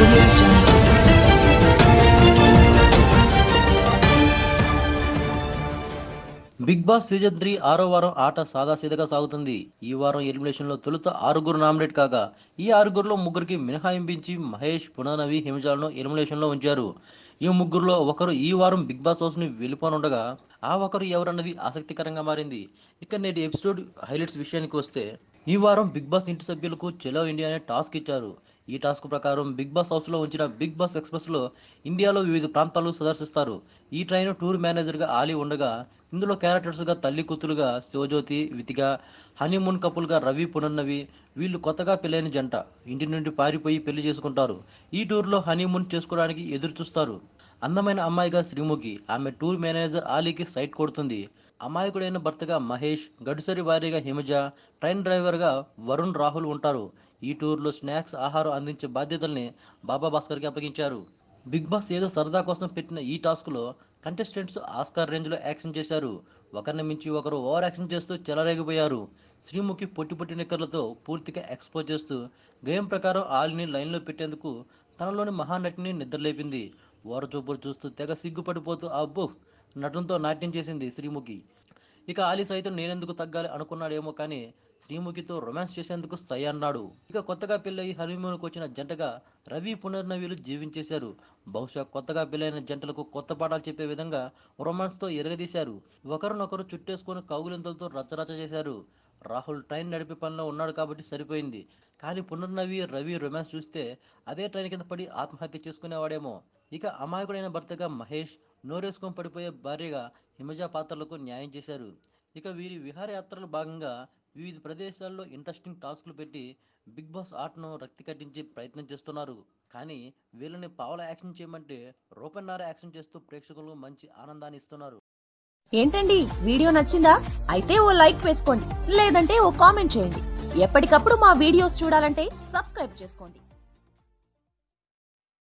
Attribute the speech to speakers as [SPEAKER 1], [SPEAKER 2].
[SPEAKER 1] audio jungle.
[SPEAKER 2] Bigg Boss season three ఆరో వారం ఆట సాదాసీదగా సాగుతుంది ఈ వారం ఎలిమినేషన్ లో తొలుత ఆరుగురు నామినేట్ కాగా ఈ ఆరుగురులో ముగ్గురికి మినహాయింపించి మహేష్ పుననవి హిమజాలను ఎలిమినేషన్ లో ఉంచారు ఈ ముగ్గురులో ఒకరు ఈ వారం బిగ్ బాస్ హౌస్ ని వెళ్ళిపోనుండగా ఆ ఒకరు ఎవరన్నది ఆసక్తికరంగా మారింది ఇక నేటి ఎపిసోడ్ హైలైట్స్ విషయానికి వస్తే ఈ వారం బిగ్ బాస్ ఇంటి సభ్యులకు చెలో ఇండియా అనే టాస్క్ ఇచ్చారు ఈ టాస్క్ ప్రకారం బిగ్ బాస్ హౌస్ లో ఉంచిన బిగ్ బాస్ ఎక్స్ప్రెస్ లో ఇండియాలో వివిధ ప్రాంతాలు సందర్శిస్తారు ఈ ట్రైన్ టూర్ మేనేజర్ గా ఆలి ఉండగా ఇందులో క్యారెక్టర్స్ గా తల్లి కూతురుగా శివజ్యోతి వితిగా హనీమూన్ కపుల్ గా రవి పునర్నవి వీళ్ళు కొత్తగా పెళ్ళైన జంట ఇంటి నుండి పారిపోయి పెళ్లి చేసుకుంటారు ఈ టూర్ లో హనీమూన్ చేసుకోవడానికి ఎదురు చూస్తారు అందమైన అమ్మాయిగా శ్రీముఖి ఆమె టూర్ మేనేజర్ ఆలీకి సైట్ కొడుతుంది అమాయకుడైన భర్తగా మహేష్ గడుసరి వారీగా హిమజ ట్రైన్ డ్రైవర్గా వరుణ్ రాహుల్ ఉంటారు ఈ టూర్లో స్నాక్స్ ఆహారం అందించే బాధ్యతల్ని బాబా భాస్కర్కి అప్పగించారు బిగ్ బాస్ ఏదో సరదా కోసం పెట్టిన ఈ టాస్క్లో కంటెస్టెంట్స్ ఆస్కార్ రేంజ్లో యాక్షన్ చేశారు ఒకరిని మించి ఒకరు ఓవర్ యాక్షన్ చేస్తూ చెలరేగిపోయారు శ్రీముఖి పొట్టి పొట్టి నిక్కర్లతో పూర్తిగా ఎక్స్పోజ్ చేస్తూ గేమ్ ప్రకారం ఆలిని లైన్లో పెట్టేందుకు తనలోని మహానటిని నిద్రలేపింది ఓరచూపులు చూస్తూ తెగ సిగ్గుపడిపోతూ అబ్బో నటనతో నాట్యం చేసింది శ్రీముఖి ఇక ఆలి సైతం నేనెందుకు తగ్గాలి అనుకున్నాడేమో కానీ శ్రీముఖితో రొమాన్స్ చేసేందుకు సై అన్నాడు ఇక కొత్తగా పెళ్ళయి హనీమూన్కి వచ్చిన జంటగా రవి పునర్నవీలు జీవించేశారు బహుశా కొత్తగా పెళ్ళైన జంటలకు కొత్త పాఠాలు చెప్పే విధంగా రొమాన్స్తో ఎరగదీశారు ఒకరినొకరు చుట్టేసుకొని కౌగులింతలతో రచ్చరచ్చ చేశారు రాహుల్ ట్రైన్ నడిపే పనిలో ఉన్నాడు కాబట్టి సరిపోయింది కానీ పునర్నవి రవి రొమాన్స్ చూస్తే అదే ట్రైన్ కింద పడి ఆత్మహత్య చేసుకునేవాడేమో ఇక అమాయకుడైన భర్తగా మహేష్ నోరేసుకొని పడిపోయే భార్యగా హిమజ పాత్రలకు న్యాయం చేశారు ఇక వీరి విహారయాత్రలో భాగంగా వివిధ ప్రదేశాల్లో ఇంట్రెస్టింగ్ టాస్క్లు పెట్టి బిగ్ బాస్ ఆటను రక్తి కట్టించే ప్రయత్నం చేస్తున్నారు కానీ వీళ్ళని పావుల యాక్షన్ చేయమంటే రూపన్నార యాక్షన్ చేస్తూ ప్రేక్షకులకు మంచి ఆనందాన్ని ఇస్తున్నారు
[SPEAKER 3] ఏంటండి వీడియో నచ్చిందా అయితే ఓ లైక్ వేసుకోండి లేదంటే ఓ కామెంట్ చేయండి ఎప్పటికప్పుడు మా వీడియోస్ చూడాలంటే సబ్స్క్రైబ్ చేసుకోండి